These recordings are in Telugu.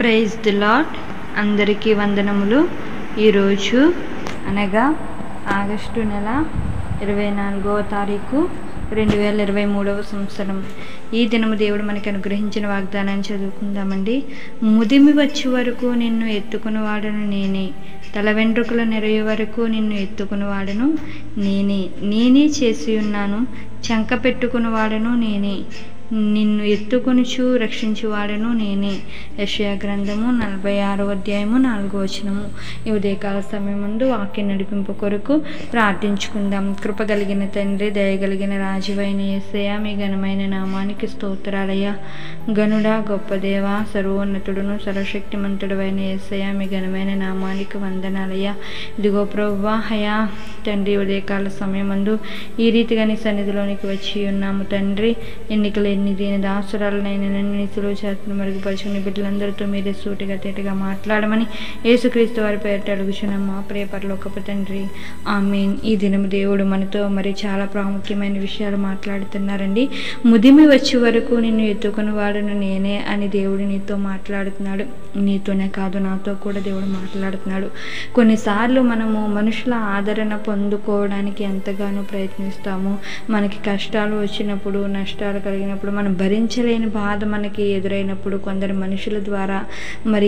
ప్రైజ్ ది లాడ్ అందరికీ వందనములు ఈరోజు అనగా ఆగస్టు నెల ఇరవై నాలుగవ తారీఖు రెండు వేల ఇరవై మూడవ సంవత్సరం ఈ దినము దేవుడు మనకి అనుగ్రహించిన వాగ్దానాన్ని చదువుకుందామండి ముదిమి వచ్చే వరకు నిన్ను ఎత్తుకుని వాడను నేనే తల వెంట్రుకలు నెరయే వరకు నిన్ను ఎత్తుకుని వాడను నేనే నేనే చేసి ఉన్నాను చంక పెట్టుకుని వాడను నేనే నిన్ను ఎత్తుకొనుచు రక్షించువాడను నేనే యషయా గ్రంథము నలభై ఆరో అధ్యాయము నాలుగో వచనము ఈ ఉదయకాల సమయం ముందు వాక్య నడిపింపు కొరకు ప్రార్థించుకుందాం కృప కలిగిన తండ్రి దయగలిగిన రాజువైన యేసయ్య మీ ఘనమైన నామానికి స్తోత్రాలయ్య గనుడా గొప్ప దేవ సర్వోన్నతుడును సర్వశక్తిమంతుడైన యేసయ్య మీ ఘనమైన నామానికి వందనాలయ్య ఇదిగో ప్రవ్వా హయా తండ్రి ఉదయకాల సమయమందు ఈ రీతిగా నీ సన్నిధిలోనికి వచ్చి ఉన్నాము తండ్రి ఎన్నికలు ఎన్ని దీని దాసురాలనైనా నన్ను నీతిలో చేతులు మరుగుపరుచుకుని బిడ్డలందరితో మీరే సూటిగా తేటగా మాట్లాడమని యేసుక్రీస్తు వారి పేరిట అడుగుచున్నాం మా ప్రియ పరలోకపు తండ్రి ఆమెన్ ఈ దినం దేవుడు మనతో మరి చాలా ప్రాముఖ్యమైన విషయాలు మాట్లాడుతున్నారండి ముదిమి వచ్చే వరకు నిన్ను ఎత్తుకుని వాడును నేనే అని దేవుడు నీతో మాట్లాడుతున్నాడు నీతోనే కాదు నాతో కూడా దేవుడు మాట్లాడుతున్నాడు కొన్నిసార్లు మనము మనుషుల ఆదరణ పొందుకోవడానికి ఎంతగానో ప్రయత్నిస్తాము మనకి కష్టాలు వచ్చినప్పుడు నష్టాలు కలిగినప్పుడు మనం భరించలేని బాధ మనకి ఎదురైనప్పుడు కొందరు మనుషుల ద్వారా మరి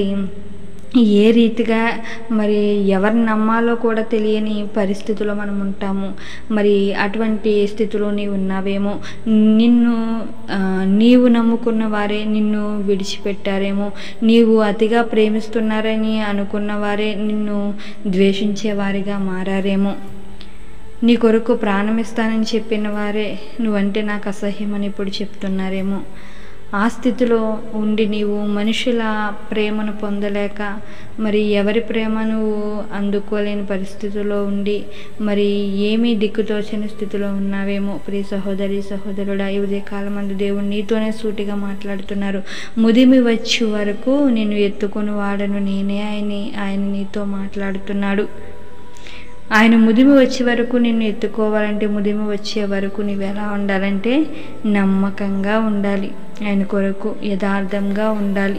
ఏ రీతిగా మరి ఎవరిని నమ్మాలో కూడా తెలియని పరిస్థితిలో మనం ఉంటాము మరి అటువంటి స్థితిలో నీవు ఉన్నావేమో నిన్ను ఆ, నీవు నమ్ముకున్న వారే నిన్ను విడిచిపెట్టారేమో నీవు అతిగా ప్రేమిస్తున్నారని అనుకున్న వారే నిన్ను ద్వేషించే వారిగా మారారేమో నీ కొరకు ప్రాణమిస్తానని చెప్పిన వారే నువ్వంటే నాకు అసహ్యమని ఇప్పుడు చెప్తున్నారేమో ఆ స్థితిలో ఉండి నీవు మనుషుల ప్రేమను పొందలేక మరి ఎవరి ప్రేమ నువ్వు అందుకోలేని పరిస్థితిలో ఉండి మరి ఏమీ దిక్కుతోచని స్థితిలో ఉన్నావేమో ప్రియ సహోదరి సహోదరుడా ఈ ఉదయ కాలం అందు దేవుడు నీతోనే సూటిగా మాట్లాడుతున్నారు ముదిమి వచ్చే వరకు నేను ఎత్తుకొని వాడను నేనే ఆయన ఆయన నీతో మాట్లాడుతున్నాడు ఆయన ముదిమి వచ్చే వరకు నిన్ను ఎత్తుకోవాలంటే ముదిమి వచ్చే వరకు నువ్వు ఎలా ఉండాలంటే నమ్మకంగా ఉండాలి ఆయన కొరకు యథార్థంగా ఉండాలి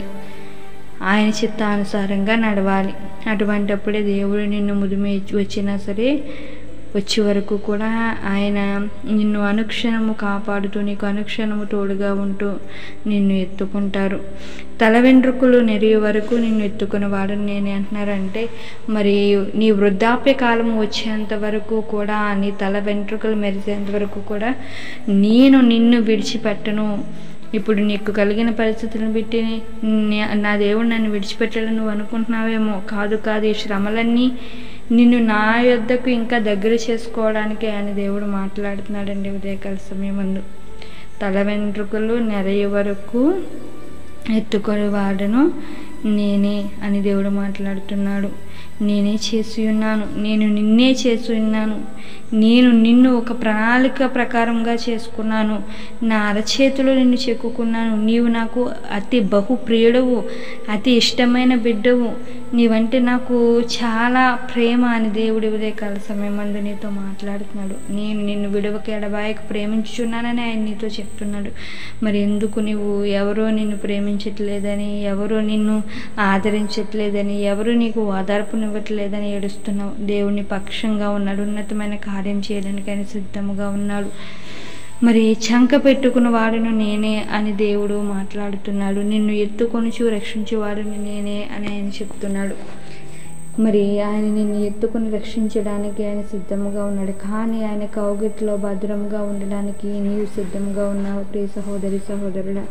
ఆయన చిత్తానుసారంగా నడవాలి అటువంటప్పుడే దేవుడు నిన్ను ముదిమి వచ్చినా సరే వచ్చే వరకు కూడా ఆయన నిన్ను అనుక్షణము కాపాడుతూ నీకు అనుక్షణము తోడుగా ఉంటూ నిన్ను ఎత్తుకుంటారు తల వెంట్రుకలు నెరిగే వరకు నిన్ను ఎత్తుకుని వాడని నేను అంటున్నారంటే మరి నీ వృద్ధాప్య కాలం వచ్చేంత వరకు కూడా నీ తల వెంట్రుకలు మెరిసేంత వరకు కూడా నేను నిన్ను విడిచిపెట్టను ఇప్పుడు నీకు కలిగిన పరిస్థితులను బట్టి నే- నా దేవుడు నన్ను విడిచిపెట్టాలని నువ్వు అనుకుంటున్నావేమో కాదు కాదు ఈ శ్రమలన్నీ నిన్ను నా యొద్దకు ఇంకా దగ్గర చేసుకోవడానికి ఆయన దేవుడు మాట్లాడుతున్నాడండి ఉదయకాల సమయం ముందు తల వెంట్రుకలు నెరయ వరకు ఎత్తుకొని వాడను నేనే అని దేవుడు మాట్లాడుతున్నాడు నేనే చేసి ఉన్నాను నేను నిన్నే చేసి ఉన్నాను నేను నిన్ను ఒక ప్రణాళిక ప్రకారంగా చేసుకున్నాను నా అరచేతిలో నిన్ను చెక్కుకున్నాను నీవు నాకు అతి బహు ప్రియుడవు అతి ఇష్టమైన బిడ్డవు నీవంటే నాకు చాలా ప్రేమ అని దేవుడి ఉదయకాల సమయం అందు నీతో మాట్లాడుతున్నాడు నేను నిన్ను విడవకి ఎడబాయకు ప్రేమించుచున్నానని ఆయన నీతో చెప్తున్నాడు మరి ఎందుకు నువ్వు ఎవరో నిన్ను ప్రేమించట్లేదని ఎవరో నిన్ను ఆదరించట్లేదని ఎవరు నీకు ఓదార్పునివ్వట్లేదని ఏడుస్తున్నావు దేవుని పక్షంగా ఉన్నాడు ఉన్నతమైన కార్యం చేయడానికి ఆయన సిద్ధముగా ఉన్నాడు మరి చంక పెట్టుకున్న వాడును నేనే అని దేవుడు మాట్లాడుతున్నాడు నిన్ను ఎత్తుకొనుచు రక్షించేవాడును నేనే అని ఆయన చెప్తున్నాడు మరి ఆయన నిన్ను ఎత్తుకుని రక్షించడానికి ఆయన సిద్ధంగా ఉన్నాడు కానీ ఆయన కౌగిట్లో భద్రంగా ఉండడానికి నీవు సిద్ధంగా ఉన్నావు ప్రియ సహోదరి సహోదరుడా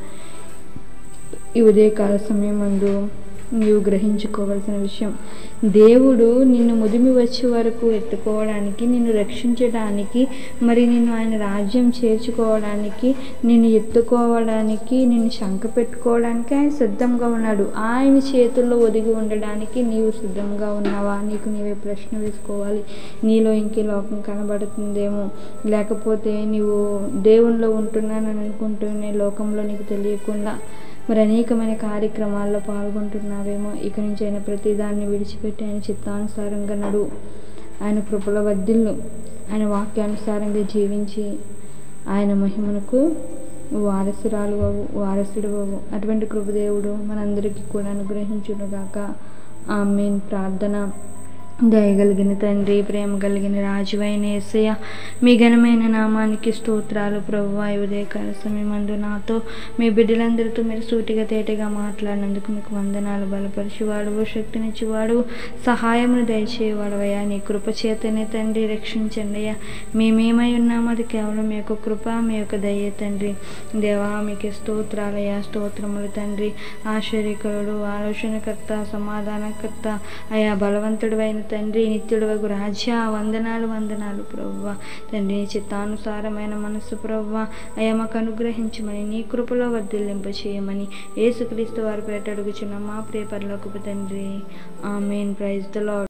ఈ ఉదయకాల సమయం ముందు నీవు గ్రహించుకోవాల్సిన విషయం దేవుడు నిన్ను ముదిమి వచ్చే వరకు ఎత్తుకోవడానికి నిన్ను రక్షించడానికి మరి నిన్ను ఆయన రాజ్యం చేర్చుకోవడానికి నిన్ను ఎత్తుకోవడానికి నిన్ను శంక పెట్టుకోవడానికి ఆయన సిద్ధంగా ఉన్నాడు ఆయన చేతుల్లో ఒదిగి ఉండడానికి నీవు సిద్ధంగా ఉన్నావా నీకు నీవే ప్రశ్న వేసుకోవాలి నీలో ఇంకే లోకం కనబడుతుందేమో లేకపోతే నీవు దేవునిలో ఉంటున్నానని అనుకుంటూనే లోకంలో నీకు తెలియకుండా మరి అనేకమైన కార్యక్రమాల్లో పాల్గొంటున్నావేమో ఇక నుంచి ఆయన ప్రతిదాన్ని విడిచిపెట్టి ఆయన చిత్తానుసారంగా నడువు ఆయన కృపల వద్దిల్లు ఆయన వాక్యానుసారంగా జీవించి ఆయన మహిమను వారసురాలు అవు వారసుడు అవు అటువంటి కృపదేవుడు మనందరికీ కూడా అనుగ్రహించునుగాక ఆమెన్ ప్రార్థన దయగలిగిన తండ్రి ప్రేమ కలిగిన రాజువైన యేసయ్య మీ ఘనమైన నామానికి స్తోత్రాలు ప్రభు ఉదయకాల సమయమందు నాతో మీ బిడ్డలందరితో మీరు సూటిగా తేటగా మాట్లాడినందుకు మీకు వందనాలు బలపరిచేవాడు శక్తినిచ్చేవాడు సహాయమును దయచేవాడు అయ్యా నీ కృప చేతనే తండ్రి రక్షించండి అయ్యా మేమేమై ఉన్నామో అది కేవలం మీ యొక్క కృప మీ యొక్క దయ తండ్రి దేవా మీకు స్తోత్రాలయ్యా స్తోత్రములు తండ్రి ఆశ్చర్యకరుడు ఆలోచనకర్త సమాధానకర్త అయా బలవంతుడు అయిన తండ్రి నిత్యుడు వగు రాజ్య వందనాలు వందనాలు ప్రవ్వ తండ్రి నీ చిత్తానుసారమైన మనసు ప్రవ్వ అయా మాకు అనుగ్రహించమని నీ కృపలో వర్ధిల్లింప చేయమని యేసుక్రీస్తు వారి పేట అడుగుచున్న మా ప్రియ పరలోకపు తండ్రి ఆమెన్ ప్రైజ్ ద లార్డ్